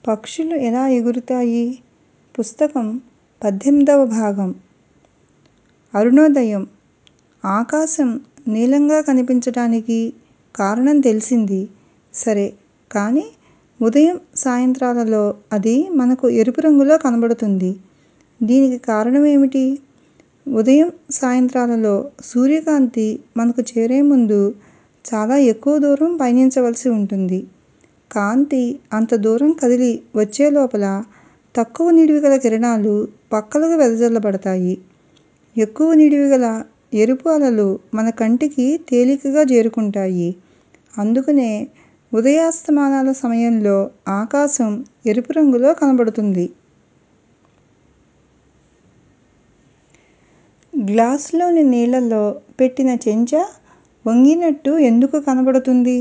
పక్షులు ఎలా ఎగురుతాయి పుస్తకం పద్దెనిమిదవ భాగం అరుణోదయం ఆకాశం నీలంగా కనిపించటానికి కారణం తెలిసింది సరే కానీ ఉదయం సాయంత్రాలలో అది మనకు ఎరుపు రంగులో కనబడుతుంది దీనికి కారణం ఏమిటి ఉదయం సాయంత్రాలలో సూర్యకాంతి మనకు చేరే ముందు చాలా ఎక్కువ దూరం పయనించవలసి ఉంటుంది కాంతి అంత దూరం కదిలి వచ్చే లోపల తక్కువ నిడివి గల కిరణాలు పక్కలకు వెదజల్లబడతాయి ఎక్కువ నిడివి గల ఎరుపు అలలు మన కంటికి తేలికగా చేరుకుంటాయి అందుకనే ఉదయాస్తమానాల సమయంలో ఆకాశం ఎరుపు రంగులో కనబడుతుంది గ్లాసులోని నీళ్ళలో పెట్టిన చెంచా వంగినట్టు ఎందుకు కనబడుతుంది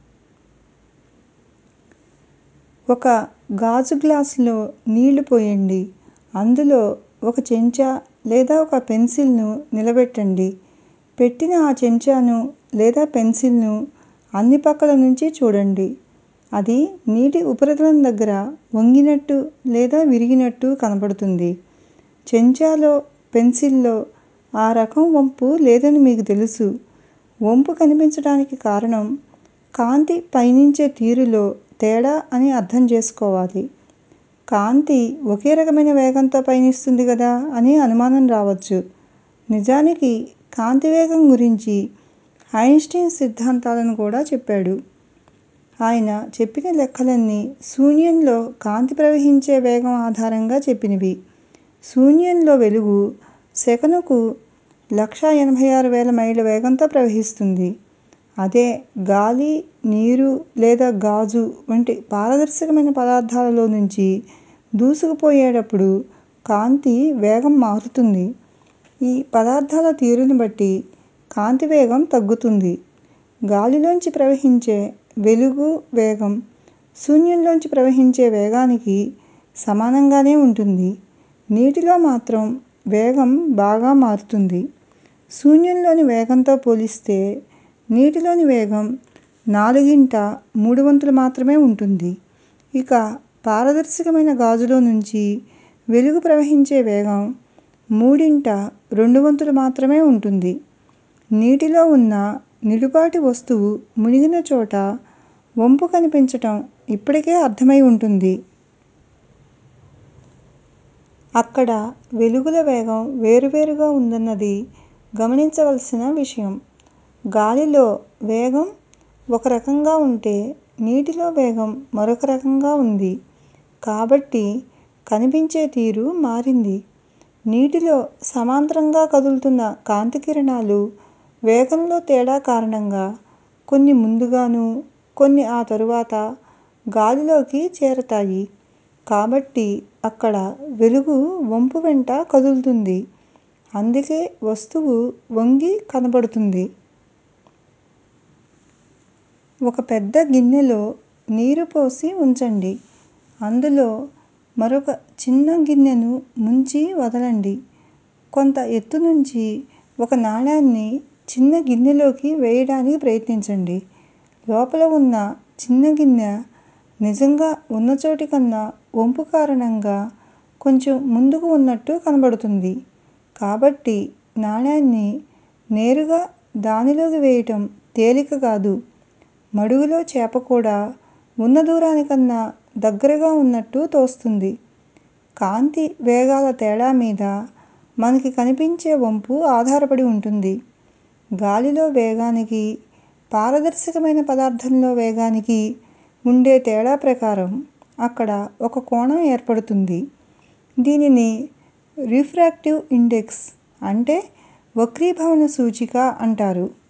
ఒక గాజు గ్లాసులో నీళ్లు పోయండి అందులో ఒక చెంచా లేదా ఒక పెన్సిల్ను నిలబెట్టండి పెట్టిన ఆ చెంచాను లేదా పెన్సిల్ను అన్ని పక్కల నుంచి చూడండి అది నీటి ఉపరితలం దగ్గర వంగినట్టు లేదా విరిగినట్టు కనబడుతుంది చెంచాలో పెన్సిల్లో ఆ రకం వంపు లేదని మీకు తెలుసు వంపు కనిపించడానికి కారణం కాంతి పయనించే తీరులో తేడా అని అర్థం చేసుకోవాలి కాంతి ఒకే రకమైన వేగంతో పయనిస్తుంది కదా అని అనుమానం రావచ్చు నిజానికి కాంతి వేగం గురించి ఐన్స్టీన్ సిద్ధాంతాలను కూడా చెప్పాడు ఆయన చెప్పిన లెక్కలన్నీ శూన్యంలో కాంతి ప్రవహించే వేగం ఆధారంగా చెప్పినవి శూన్యంలో వెలుగు సెకనుకు లక్షా ఎనభై ఆరు వేల మైళ్ళ వేగంతో ప్రవహిస్తుంది అదే గాలి నీరు లేదా గాజు వంటి పారదర్శకమైన పదార్థాలలో నుంచి దూసుకుపోయేటప్పుడు కాంతి వేగం మారుతుంది ఈ పదార్థాల తీరును బట్టి కాంతి వేగం తగ్గుతుంది గాలిలోంచి ప్రవహించే వెలుగు వేగం శూన్యంలోంచి ప్రవహించే వేగానికి సమానంగానే ఉంటుంది నీటిలో మాత్రం వేగం బాగా మారుతుంది శూన్యంలోని వేగంతో పోలిస్తే నీటిలోని వేగం నాలుగింట మూడు వంతులు మాత్రమే ఉంటుంది ఇక పారదర్శకమైన గాజులో నుంచి వెలుగు ప్రవహించే వేగం మూడింట రెండు వంతులు మాత్రమే ఉంటుంది నీటిలో ఉన్న నిలుపాటి వస్తువు మునిగిన చోట వంపు కనిపించటం ఇప్పటికే అర్థమై ఉంటుంది అక్కడ వెలుగుల వేగం వేరువేరుగా ఉందన్నది గమనించవలసిన విషయం గాలిలో వేగం ఒక రకంగా ఉంటే నీటిలో వేగం మరొక రకంగా ఉంది కాబట్టి కనిపించే తీరు మారింది నీటిలో సమాంతరంగా కదులుతున్న కాంతి కిరణాలు వేగంలో తేడా కారణంగా కొన్ని ముందుగాను కొన్ని ఆ తరువాత గాలిలోకి చేరతాయి కాబట్టి అక్కడ వెలుగు వంపు వెంట కదులుతుంది అందుకే వస్తువు వంగి కనబడుతుంది ఒక పెద్ద గిన్నెలో నీరు పోసి ఉంచండి అందులో మరొక చిన్న గిన్నెను ముంచి వదలండి కొంత ఎత్తు నుంచి ఒక నాణేన్ని చిన్న గిన్నెలోకి వేయడానికి ప్రయత్నించండి లోపల ఉన్న చిన్న గిన్నె నిజంగా ఉన్న చోటి కన్నా వంపు కారణంగా కొంచెం ముందుకు ఉన్నట్టు కనబడుతుంది కాబట్టి నాణేన్ని నేరుగా దానిలోకి వేయటం తేలిక కాదు మడుగులో చేప కూడా ఉన్న దూరానికన్నా దగ్గరగా ఉన్నట్టు తోస్తుంది కాంతి వేగాల తేడా మీద మనకి కనిపించే వంపు ఆధారపడి ఉంటుంది గాలిలో వేగానికి పారదర్శకమైన పదార్థంలో వేగానికి ఉండే తేడా ప్రకారం అక్కడ ఒక కోణం ఏర్పడుతుంది దీనిని రిఫ్రాక్టివ్ ఇండెక్స్ అంటే వక్రీభవన సూచిక అంటారు